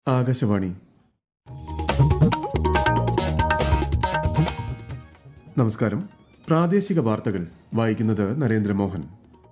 ആകാശവാണി നമസ്കാരം പ്രാദേശിക വാർത്തകൾ വായിക്കുന്നത് നരേന്ദ്രമോഹൻ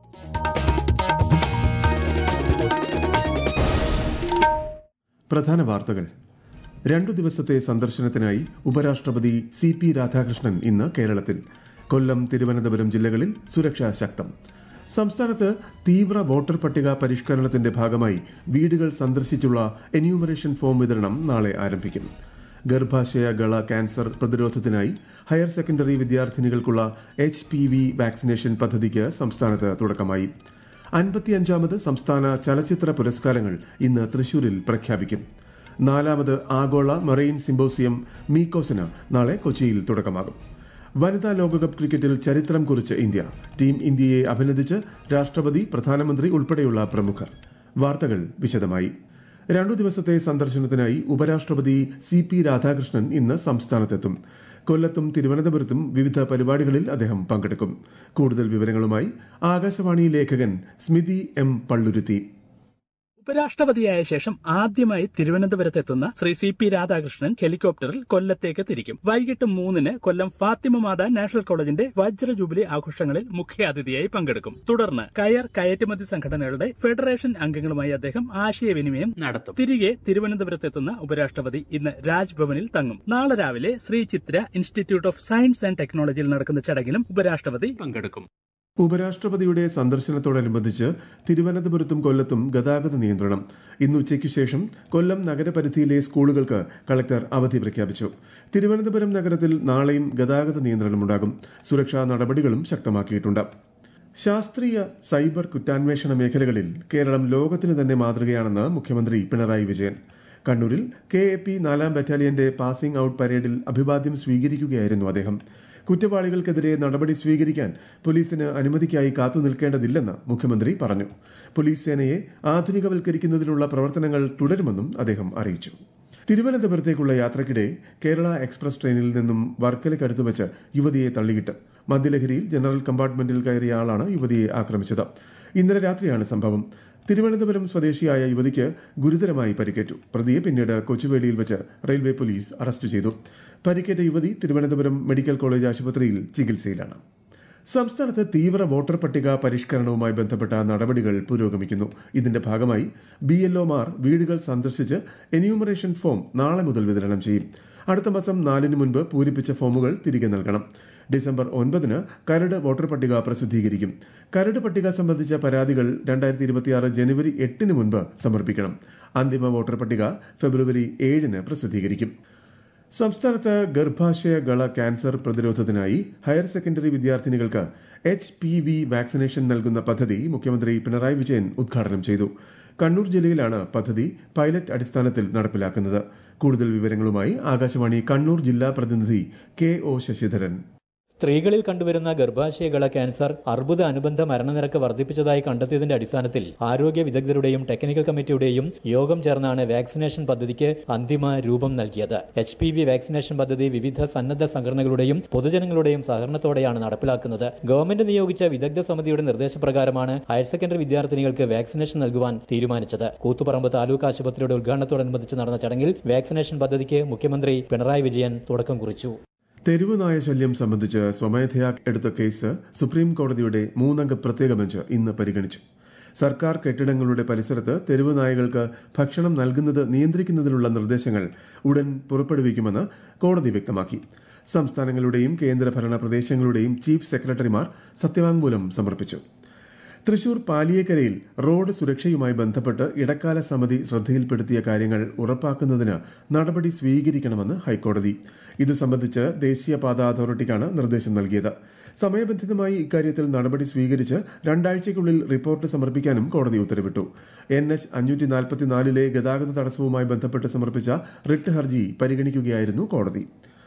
പ്രധാന വാർത്തകൾ രണ്ടു ദിവസത്തെ സന്ദർശനത്തിനായി ഉപരാഷ്ട്രപതി സി പി രാധാകൃഷ്ണൻ ഇന്ന് കേരളത്തിൽ കൊല്ലം തിരുവനന്തപുരം ജില്ലകളിൽ സുരക്ഷ ശക്തം സംസ്ഥാനത്ത് തീവ്ര വോട്ടർ പട്ടിക പരിഷ്കരണത്തിന്റെ ഭാഗമായി വീടുകൾ സന്ദർശിച്ചുള്ള എന്യൂമറേഷൻ ഫോം വിതരണം നാളെ ആരംഭിക്കും ഗർഭാശയ ഗള ക്യാൻസർ പ്രതിരോധത്തിനായി ഹയർ സെക്കൻഡറി വിദ്യാർത്ഥിനികൾക്കുള്ള എച്ച് പി വി വാക്സിനേഷൻ പദ്ധതിക്ക് സംസ്ഥാനത്ത് തുടക്കമായി അൻപത്തിയഞ്ചാമത് സംസ്ഥാന ചലച്ചിത്ര പുരസ്കാരങ്ങൾ ഇന്ന് തൃശൂരിൽ പ്രഖ്യാപിക്കും നാലാമത് ആഗോള മറൈൻ സിംബോസിയം മീക്കോസിന് നാളെ കൊച്ചിയിൽ തുടക്കമാകും വനിതാ ലോകകപ്പ് ക്രിക്കറ്റിൽ ചരിത്രം കുറിച്ച് ഇന്ത്യ ടീം ഇന്ത്യയെ അഭിനന്ദിച്ച് രാഷ്ട്രപതി പ്രധാനമന്ത്രി ഉൾപ്പെടെയുള്ള പ്രമുഖർ വാർത്തകൾ വിശദമായി രണ്ടു ദിവസത്തെ സന്ദർശനത്തിനായി ഉപരാഷ്ട്രപതി സി പി രാധാകൃഷ്ണൻ ഇന്ന് സംസ്ഥാനത്തെത്തും കൊല്ലത്തും തിരുവനന്തപുരത്തും വിവിധ പരിപാടികളിൽ അദ്ദേഹം പങ്കെടുക്കും കൂടുതൽ വിവരങ്ങളുമായി ആകാശവാണി ലേഖകൻ സ്മിതി എം പള്ളുരുത്തി ഉപരാഷ്ട്രപതിയായ ശേഷം ആദ്യമായി തിരുവനന്തപുരത്തെത്തുന്ന Sri C P Radhakrishnan helicopter കൊല്ലത്തേക്ക് തിരിക്കും വൈകിട്ട് മൂന്നിന് കൊല്ലം ഫാത്തിമ മാതാ നാഷണൽ കോളേജിന്റെ വജ്ര ജൂബിലി ആഘോഷങ്ങളിൽ മുഖ്യാതിഥിയായി പങ്കെടുക്കും തുടർന്ന് കയർ കയറ്റുമതി സംഘടനകളുടെ ഫെഡറേഷൻ അംഗങ്ങളുമായി അദ്ദേഹം ആശയവിനിമയം നടത്തും തിരികെ തിരുവനന്തപുരത്തെത്തുന്ന ഉപരാഷ്ട്രപതി ഇന്ന് രാജ്ഭവനിൽ തങ്ങും നാളെ രാവിലെ Sree Chitra institute of science and ടെക്നോളജിയിൽ നടക്കുന്ന ചടങ്ങിലും ഉപരാഷ്ട്രപതി പങ്കെടുക്കും ഉപരാഷ്ട്രപതിയുടെ സന്ദർശനത്തോടനുബന്ധിച്ച് തിരുവനന്തപുരത്തും കൊല്ലത്തും ഗതാഗത നിയന്ത്രണം ഇന്ന് ഉച്ചയ്ക്കു ശേഷം കൊല്ലം നഗരപരിധിയിലെ സ്കൂളുകൾക്ക് കളക്ടർ അവധി പ്രഖ്യാപിച്ചു തിരുവനന്തപുരം നഗരത്തിൽ നാളെയും ഗതാഗത നിയന്ത്രണമുണ്ടാകും സുരക്ഷാ നടപടികളും ശക്തമാക്കിയിട്ടുണ്ട് ശാസ്ത്രീയ സൈബർ കുറ്റാന്വേഷണ മേഖലകളിൽ കേരളം ലോകത്തിന് തന്നെ മാതൃകയാണെന്ന് മുഖ്യമന്ത്രി പിണറായി വിജയൻ കണ്ണൂരിൽ കെ എ പി നാലാം ബറ്റാലിയന്റെ പാസിംഗ് ഔട്ട് പരേഡിൽ അഭിവാദ്യം സ്വീകരിക്കുകയായിരുന്നു അദ്ദേഹം കുറ്റവാളികൾക്കെതിരെ നടപടി സ്വീകരിക്കാൻ പോലീസിന് അനുമതിക്കായി കാത്തുനിൽക്കേണ്ടതില്ലെന്ന് മുഖ്യമന്ത്രി പറഞ്ഞു പോലീസ് സേനയെ ആധുനികവൽക്കരിക്കുന്നതിനുള്ള പ്രവർത്തനങ്ങൾ തുടരുമെന്നും അദ്ദേഹം അറിയിച്ചു തിരുവനന്തപുരത്തേക്കുള്ള യാത്രയ്ക്കിടെ കേരള എക്സ്പ്രസ് ട്രെയിനിൽ നിന്നും വർക്കലയ്ക്കടുത്ത് വെച്ച് യുവതിയെ തള്ളിയിട്ട് മദ്യലഹരിയിൽ ജനറൽ കമ്പാർട്ട്മെന്റിൽ കയറിയ ആളാണ് യുവതിയെ ആക്രമിച്ചത് ഇന്നലെ രാത്രിയാണ് സംഭവം തിരുവനന്തപുരം സ്വദേശിയായ യുവതിക്ക് ഗുരുതരമായി പരിക്കേറ്റു പ്രതിയെ പിന്നീട് കൊച്ചുവേളിയിൽ വെച്ച് റെയിൽവേ പോലീസ് അറസ്റ്റ് ചെയ്തു പരിക്കേറ്റ യുവതി തിരുവനന്തപുരം മെഡിക്കൽ കോളേജ് ആശുപത്രിയിൽ ചികിത്സയിലാണ് സംസ്ഥാനത്ത് തീവ്ര വോട്ടർ പട്ടിക പരിഷ്കരണവുമായി ബന്ധപ്പെട്ട നടപടികൾ പുരോഗമിക്കുന്നു ഇതിന്റെ ഭാഗമായി ബി എൽഒമാർ വീടുകൾ സന്ദർശിച്ച് എന്യൂമറേഷൻ ഫോം നാളെ മുതൽ വിതരണം ചെയ്യും അടുത്ത മാസം നാലിന് മുൻപ് പൂരിപ്പിച്ച ഫോമുകൾ തിരികെ നൽകണം ഡിസംബർ ഒൻപതിന് കരട് വോട്ടർ പട്ടിക പ്രസിദ്ധീകരിക്കും കരട് പട്ടിക സംബന്ധിച്ച പരാതികൾ രണ്ടായിരത്തി ഇരുപത്തിയാറ് ജനുവരി എട്ടിന് മുൻപ് സമർപ്പിക്കണം അന്തിമ വോട്ടർ പട്ടിക ഫെബ്രുവരി ഏഴിന് പ്രസിദ്ധീകരിക്കും സംസ്ഥാനത്ത് ഗർഭാശയ ഗള ക്യാൻസർ പ്രതിരോധത്തിനായി ഹയർ സെക്കൻഡറി വിദ്യാർത്ഥിനികൾക്ക് എച്ച് പി വി വാക്സിനേഷൻ നൽകുന്ന പദ്ധതി മുഖ്യമന്ത്രി പിണറായി വിജയൻ ഉദ്ഘാടനം ചെയ്തു കണ്ണൂർ ജില്ലയിലാണ് പദ്ധതി പൈലറ്റ് അടിസ്ഥാനത്തിൽ നടപ്പിലാക്കുന്നത് കൂടുതൽ വിവരങ്ങളുമായി ആകാശവാണി കണ്ണൂർ ജില്ലാ പ്രതിനിധി കെ ഒ ശശിധരൻ സ്ത്രീകളിൽ കണ്ടുവരുന്ന ഗർഭാശയകള ക്യാൻസർ അർബുദ അനുബന്ധ മരണനിരക്ക് വർദ്ധിപ്പിച്ചതായി കണ്ടെത്തിയതിന്റെ അടിസ്ഥാനത്തിൽ ആരോഗ്യ വിദഗ്ധരുടെയും ടെക്നിക്കൽ കമ്മിറ്റിയുടെയും യോഗം ചേർന്നാണ് വാക്സിനേഷൻ പദ്ധതിക്ക് അന്തിമ രൂപം നൽകിയത് എച്ച് പി വി വാക്സിനേഷൻ പദ്ധതി വിവിധ സന്നദ്ധ സംഘടനകളുടെയും പൊതുജനങ്ങളുടെയും സഹകരണത്തോടെയാണ് നടപ്പിലാക്കുന്നത് ഗവൺമെന്റ് നിയോഗിച്ച വിദഗ്ധ സമിതിയുടെ നിർദ്ദേശപ്രകാരമാണ് ഹയർ സെക്കൻഡറി വിദ്യാർത്ഥിനികൾക്ക് വാക്സിനേഷൻ നൽകുവാൻ തീരുമാനിച്ചത് കൂത്തുപറമ്പ് താലൂക്ക് ആശുപത്രിയുടെ ഉദ്ഘാടനത്തോടനുബന്ധിച്ച് നടന്ന ചടങ്ങിൽ വാക്സിനേഷൻ പദ്ധതിക്ക് മുഖ്യമന്ത്രി പിണറായി വിജയൻ തുടക്കം കുറിച്ചു തെരുവ് നായ ശല്യം സംബന്ധിച്ച് സ്വമേധയാ എടുത്ത കേസ് സുപ്രീം കോടതിയുടെ മൂന്നംഗ പ്രത്യേക ബെഞ്ച് ഇന്ന് പരിഗണിച്ചു സർക്കാർ കെട്ടിടങ്ങളുടെ പരിസരത്ത് തെരുവ് നായകൾക്ക് ഭക്ഷണം നൽകുന്നത് നിയന്ത്രിക്കുന്നതിനുള്ള നിർദ്ദേശങ്ങൾ ഉടൻ പുറപ്പെടുവിക്കുമെന്ന് കോടതി വ്യക്തമാക്കി സംസ്ഥാനങ്ങളുടെയും കേന്ദ്രഭരണ പ്രദേശങ്ങളുടെയും ചീഫ് സെക്രട്ടറിമാർ സത്യവാങ്മൂലം സമർപ്പിച്ചു തൃശൂർ പാലിയേക്കരയിൽ റോഡ് സുരക്ഷയുമായി ബന്ധപ്പെട്ട് ഇടക്കാല സമിതി ശ്രദ്ധയിൽപ്പെടുത്തിയ കാര്യങ്ങൾ ഉറപ്പാക്കുന്നതിന് നടപടി സ്വീകരിക്കണമെന്ന് ഹൈക്കോടതി ഇതു സംബന്ധിച്ച് ദേശീയപാത അതോറിറ്റിക്കാണ് നിർദ്ദേശം നൽകിയത് സമയബന്ധിതമായി ഇക്കാര്യത്തിൽ നടപടി സ്വീകരിച്ച് രണ്ടാഴ്ചയ്ക്കുള്ളിൽ റിപ്പോർട്ട് സമർപ്പിക്കാനും കോടതി ഉത്തരവിട്ടു എൻ എച്ച് അഞ്ഞൂറ്റി നാൽപ്പത്തിനാലിലെ ഗതാഗത തടസ്സവുമായി ബന്ധപ്പെട്ട് സമർപ്പിച്ച റിട്ട് ഹർജി പരിഗണിക്കുകയായിരുന്നു കോടതി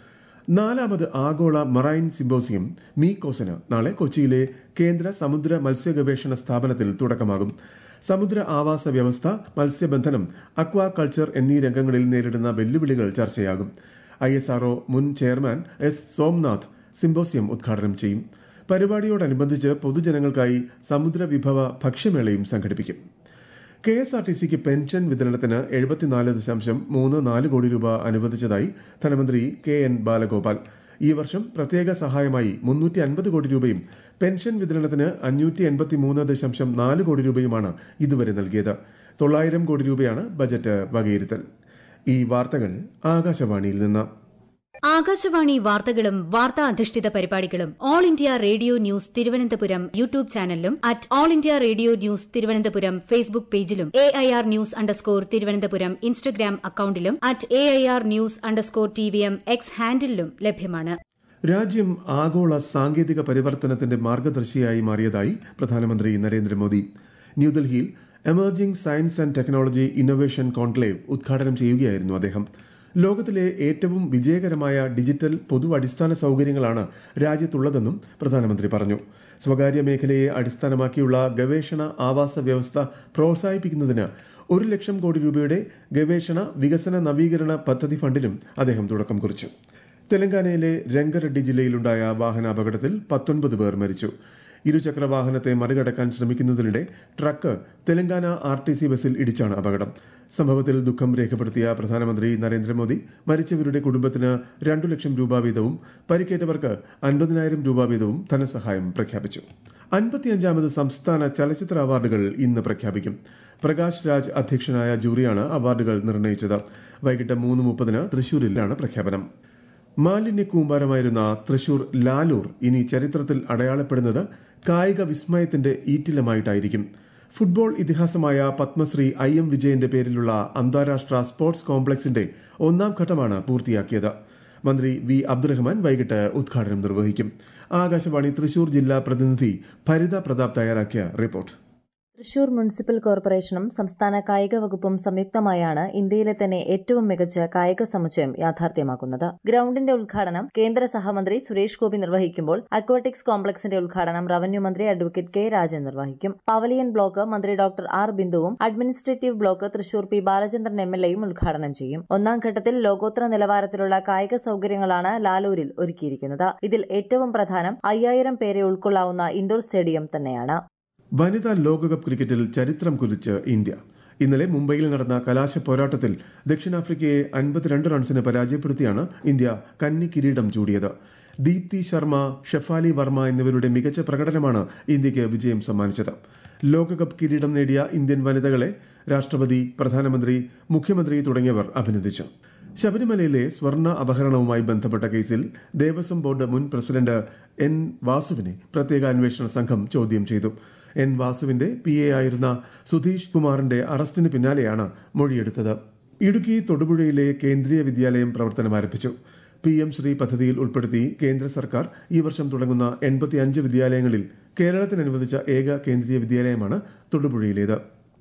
നാലാമത് ആഗോള മറൈൻ സിംബോസിയം മീക്കോസിന് നാളെ കൊച്ചിയിലെ കേന്ദ്ര സമുദ്ര മത്സ്യ ഗവേഷണ സ്ഥാപനത്തിൽ തുടക്കമാകും സമുദ്ര ആവാസ വ്യവസ്ഥ മത്സ്യബന്ധനം അക്വാ കൾച്ചർ എന്നീ രംഗങ്ങളിൽ നേരിടുന്ന വെല്ലുവിളികൾ ചർച്ചയാകും ഐ എസ് ആർഒ മുൻ ചെയർമാൻ എസ് സോംനാഥ് സിംബോസിയം ഉദ്ഘാടനം ചെയ്യും പരിപാടിയോടനുബന്ധിച്ച് പൊതുജനങ്ങൾക്കായി സമുദ്ര വിഭവ ഭക്ഷ്യമേളയും സംഘടിപ്പിക്കും കെ എസ് ആർ ടി സിക്ക് പെൻഷൻ വിതരണത്തിന് എഴുപത്തിനാല് ദശാംശം മൂന്ന് നാല് കോടി രൂപ അനുവദിച്ചതായി ധനമന്ത്രി കെ എൻ ബാലഗോപാൽ ഈ വർഷം പ്രത്യേക സഹായമായി മുന്നൂറ്റി അൻപത് കോടി രൂപയും പെൻഷൻ വിതരണത്തിന് അഞ്ഞൂറ്റി എൺപത്തി മൂന്ന് ദശാംശം നാല് കോടി രൂപയുമാണ് ഇതുവരെ നൽകിയത് തൊള്ളായിരം കോടി രൂപയാണ് ബജറ്റ് വകയിരുത്തൽ ഈ വാർത്തകൾ ആകാശവാണിയിൽ നിന്ന് ആകാശവാണി വാർത്തകളും വാർത്താ അധിഷ്ഠിത പരിപാടികളും all India radio news Thiruvananthapuram YouTube ചാനലിലും at all India radio news Thiruvananthapuram Facebook പേജിലും A I R news underscore Thiruvananthapuram Instagram അക്കൌണ്ടിലും at A I R news underscore T V M X ഹാൻഡിലും ലഭ്യമാണ് രാജ്യം ആഗോള സാങ്കേതിക പരിവർത്തനത്തിന്റെ മാർഗദർശിയായി മാറിയതായി പ്രധാനമന്ത്രി നരേന്ദ്രമോദി ന്യൂഡൽഹിയിൽ emerging science and technology innovation conclave ഉദ്ഘാടനം ചെയ്യുകയായിരുന്നു അദ്ദേഹം ലോകത്തിലെ ഏറ്റവും വിജയകരമായ ഡിജിറ്റൽ പൊതു അടിസ്ഥാന സൌകര്യങ്ങളാണ് രാജ്യത്തുള്ളതെന്നും പ്രധാനമന്ത്രി പറഞ്ഞു സ്വകാര്യ മേഖലയെ അടിസ്ഥാനമാക്കിയുള്ള ഗവേഷണ ആവാസ വ്യവസ്ഥ പ്രോത്സാഹിപ്പിക്കുന്നതിന് ഒരു ലക്ഷം കോടി രൂപയുടെ ഗവേഷണ വികസന നവീകരണ പദ്ധതി ഫണ്ടിനും അദ്ദേഹം തുടക്കം കുറിച്ചു തെലങ്കാനയിലെ രംഗറെഡ്ഡി ജില്ലയിലുണ്ടായ വാഹനാപകടത്തിൽ പത്തൊൻപത് പേർ മരിച്ചു ഇരുചക്ര വാഹനത്തെ മറികടക്കാൻ ശ്രമിക്കുന്നതിനിടെ truck Telangana R T C ബസിൽ ഇടിച്ചാണ് അപകടം സംഭവത്തിൽ ദുഃഖം രേഖപ്പെടുത്തിയ പ്രധാനമന്ത്രി നരേന്ദ്രമോദി മരിച്ചവരുടെ കുടുംബത്തിന് രണ്ടു ലക്ഷം രൂപ വീതവും പരിക്കേറ്റവർക്ക് അൻപതിനായിരം രൂപ വീതവും ധനസഹായം പ്രഖ്യാപിച്ചു അൻപത്തിയഞ്ചാമത് സംസ്ഥാന ചലച്ചിത്ര അവാർഡുകൾ ഇന്ന് പ്രഖ്യാപിക്കും പ്രകാശ് രാജ് അധ്യക്ഷനായ ജൂറിയാണ് അവാർഡുകൾ നിർണയിച്ചത് വൈകിട്ട് മൂന്ന് മുപ്പതിന് തൃശൂരിലാണ് പ്രഖ്യാപനം മാലിന്യ കൂമ്പാരമായിരുന്ന തൃശൂർ ലാലൂർ ഇനി ചരിത്രത്തിൽ അടയാളപ്പെടുന്നത് കായിക വിസ്മയത്തിന്റെ ഈറ്റിലമായിട്ടായിരിക്കും ഫുട്ബോൾ ഇതിഹാസമായ പത്മശ്രീ ഐ എം വിജയന്റെ പേരിലുള്ള അന്താരാഷ്ട്ര സ്പോർട്സ് കോംപ്ലക്സിന്റെ ഒന്നാം ഘട്ടമാണ് പൂർത്തിയാക്കിയത് മന്ത്രി വി അബ്ദുറഹ്മാൻ വൈകിട്ട് ഉദ്ഘാടനം നിർവഹിക്കും ആകാശവാണി തൃശൂർ ജില്ലാ പ്രതിനിധി ഭരിത പ്രതാപ് തയ്യാറാക്കിയ റിപ്പോർട്ട് തൃശൂർ മുനിസിപ്പൽ കോർപ്പറേഷനും സംസ്ഥാന കായിക വകുപ്പും സംയുക്തമായാണ് ഇന്ത്യയിലെ തന്നെ ഏറ്റവും മികച്ച കായിക സമുച്ചയം യാഥാർത്ഥ്യമാക്കുന്നത് ഗ്രൌണ്ടിന്റെ ഉദ്ഘാടനം കേന്ദ്ര സഹമന്ത്രി സുരേഷ് ഗോപി നിർവഹിക്കുമ്പോൾ അക്വാട്ടിക്സ് കോംപ്ലക്സിന്റെ ഉദ്ഘാടനം റവന്യൂ മന്ത്രി അഡ്വക്കേറ്റ് കെ രാജൻ നിർവഹിക്കും പവലിയൻ ബ്ലോക്ക് മന്ത്രി ഡോക്ടർ ആർ ബിന്ദുവും administrative block Thrissur P Balachandran M L എയും ഉദ്ഘാടനം ചെയ്യും ഒന്നാം ഘട്ടത്തിൽ ലോകോത്തര നിലവാരത്തിലുള്ള കായിക സൌകര്യങ്ങളാണ് ലാലൂരിൽ ഒരുക്കിയിരിക്കുന്നത് ഇതിൽ ഏറ്റവും പ്രധാനം അയ്യായിരം പേരെ ഉൾക്കൊള്ളാവുന്ന ഇൻഡോർ സ്റ്റേഡിയം തന്നെയാണ് വനിതാ ലോകകപ്പ് ക്രിക്കറ്റിൽ ചരിത്രം കുറിച്ച് ഇന്ത്യ ഇന്നലെ മുംബൈയിൽ നടന്ന കലാശ പോരാട്ടത്തിൽ ദക്ഷിണാഫ്രിക്കയെ അൻപത്തിരണ്ട് റൺസിന് പരാജയപ്പെടുത്തിയാണ് ഇന്ത്യ കന്നി കിരീടം ചൂടിയത് ദീപ്തി ശർമ്മ ഷെഫാലി വർമ്മ എന്നിവരുടെ മികച്ച പ്രകടനമാണ് ഇന്ത്യയ്ക്ക് വിജയം സമ്മാനിച്ചത് ലോകകപ്പ് കിരീടം നേടിയ ഇന്ത്യൻ വനിതകളെ രാഷ്ട്രപതി പ്രധാനമന്ത്രി മുഖ്യമന്ത്രി തുടങ്ങിയവർ അഭിനന്ദിച്ചു ശബരിമലയിലെ സ്വർണ്ണ അപഹരണവുമായി ബന്ധപ്പെട്ട കേസിൽ ദേവസ്വം ബോർഡ് മുൻ പ്രസിഡന്റ് എൻ വാസുവിനെ പ്രത്യേക അന്വേഷണ സംഘം ചോദ്യം ചെയ്തു എൻ വാസുവിന്റെ പി എ ആയിരുന്ന സുധീഷ് കുമാറിന്റെ അറസ്റ്റിന് പിന്നാലെയാണ് മൊഴിയെടുത്തത് ഇടുക്കി തൊടുപുഴയിലെ കേന്ദ്രീയ വിദ്യാലയം പ്രവർത്തനം ആരംഭിച്ചു പി എം ശ്രീ പദ്ധതിയിൽ ഉൾപ്പെടുത്തി കേന്ദ്ര സർക്കാർ ഈ വർഷം തുടങ്ങുന്ന എൺപത്തിയഞ്ച് വിദ്യാലയങ്ങളിൽ കേരളത്തിന് അനുവദിച്ച ഏക കേന്ദ്രീയ വിദ്യാലയമാണ് തൊടുപുഴയിലേത്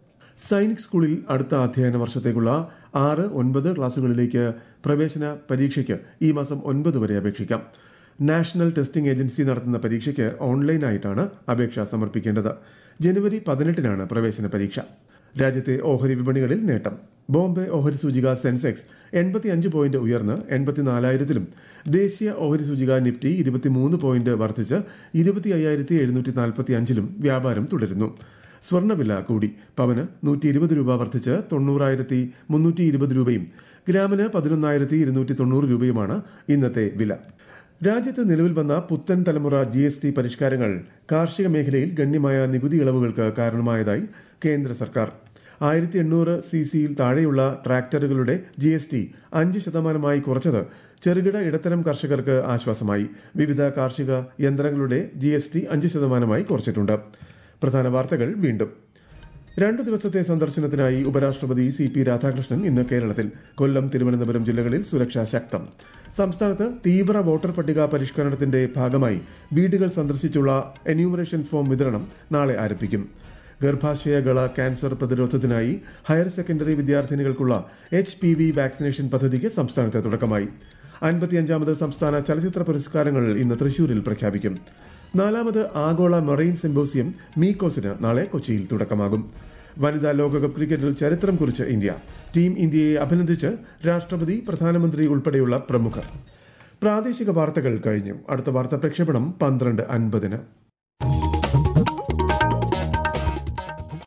സൈനിക് സ്കൂളിൽ അടുത്ത അധ്യയന വർഷത്തേക്കുള്ള ആറ് ഒൻപത് ക്ലാസുകളിലേക്ക് പ്രവേശന പരീക്ഷയ്ക്ക് ഈ മാസം ഒൻപത് വരെ അപേക്ഷിക്കാം നാഷണൽ ടെസ്റ്റിംഗ് ഏജൻസി നടത്തുന്ന പരീക്ഷയ്ക്ക് ഓൺലൈനായിട്ടാണ് അപേക്ഷ സമർപ്പിക്കേണ്ടത് ജനുവരി പതിനെട്ടിനാണ് പ്രവേശന പരീക്ഷ രാജ്യത്തെ ഓഹരി വിപണികളിൽ നേട്ടം ബോംബെ ഓഹരി സൂചിക സെൻസെക്സ് എൺപത്തിയഞ്ച് പോയിന്റ് ഉയർന്ന് എൺപത്തിനാലായിരത്തിലും ദേശീയ ഓഹരി സൂചിക നിഫ്റ്റി ഇരുപത്തിമൂന്ന് പോയിന്റ് വർദ്ധിച്ച് ഇരുപത്തി അയ്യായിരത്തി എഴുന്നൂറ്റി നാൽപ്പത്തി അഞ്ചിലും വ്യാപാരം തുടരുന്നു സ്വർണ്ണവില കൂടി പവന് നൂറ്റി ഇരുപത് രൂപ വർദ്ധിച്ച് തൊണ്ണൂറായിരത്തി മുന്നൂറ്റി ഇരുപത് രൂപയും ഗ്രാമിന് പതിനൊന്നായിരത്തി ഇരുന്നൂറ്റി തൊണ്ണൂറ് രൂപയുമാണ് ഇന്നത്തെ വില രാജ്യത്ത് നിലവിൽ വന്ന പുത്തൻ തലമുറ ജി എസ് ടി പരിഷ്കാരങ്ങൾ കാർഷിക മേഖലയിൽ ഗണ്യമായ നികുതി ഇളവുകൾക്ക് കാരണമായതായി കേന്ദ്ര സർക്കാർ ആയിരത്തി എണ്ണൂറ് സി സിയിൽ താഴെയുള്ള ട്രാക്ടറുകളുടെ ജി എസ് ടി അഞ്ച് ശതമാനമായി കുറച്ചത് ചെറുകിട ഇടത്തരം കർഷകർക്ക് ആശ്വാസമായി വിവിധ കാർഷിക യന്ത്രങ്ങളുടെ ജി എസ് ടി അഞ്ച് ശതമാനമായി കുറച്ചിട്ടുണ്ട് പ്രധാന വാർത്തകൾ വീണ്ടും രണ്ടു ദിവസത്തെ സന്ദർശനത്തിനായി ഉപരാഷ്ട്രപതി സി പി രാധാകൃഷ്ണൻ ഇന്ന് കേരളത്തിൽ കൊല്ലം തിരുവനന്തപുരം ജില്ലകളിൽ സുരക്ഷ ശക്തം സംസ്ഥാനത്ത് തീവ്ര വോട്ടർ പട്ടിക പരിഷ്കരണത്തിന്റെ ഭാഗമായി വീടുകൾ സന്ദർശിച്ചുള്ള എന്യൂമറേഷൻ ഫോം വിതരണം നാളെ ആരംഭിക്കും ഗർഭാശയകള ക്യാൻസർ പ്രതിരോധത്തിനായി ഹയർ സെക്കൻഡറി വിദ്യാർത്ഥിനികൾക്കുള്ള എച്ച് പി വി വാക്സിനേഷൻ പദ്ധതിക്ക് സംസ്ഥാനത്ത് തുടക്കമായി അൻപത്തിയഞ്ചാമത് സംസ്ഥാന ചലച്ചിത്ര പുരസ്കാരങ്ങൾ ഇന്ന് തൃശൂരിൽ പ്രഖ്യാപിക്കും നാലാമത് ആഗോള മറൈൻ സിംബോസിയം മീക്കോസിന് നാളെ കൊച്ചിയിൽ തുടക്കമാകും വനിതാ ലോകകപ്പ് ക്രിക്കറ്റിൽ ചരിത്രം കുറിച്ച് ഇന്ത്യ ടീം ഇന്ത്യയെ അഭിനന്ദിച്ച് രാഷ്ട്രപതി പ്രധാനമന്ത്രി ഉൾപ്പെടെയുള്ള പ്രമുഖർ പ്രാദേശിക വാർത്തകൾ കഴിഞ്ഞു അടുത്ത വാർത്താ പ്രക്ഷേപണം പന്ത്രണ്ട് അൻപതിന്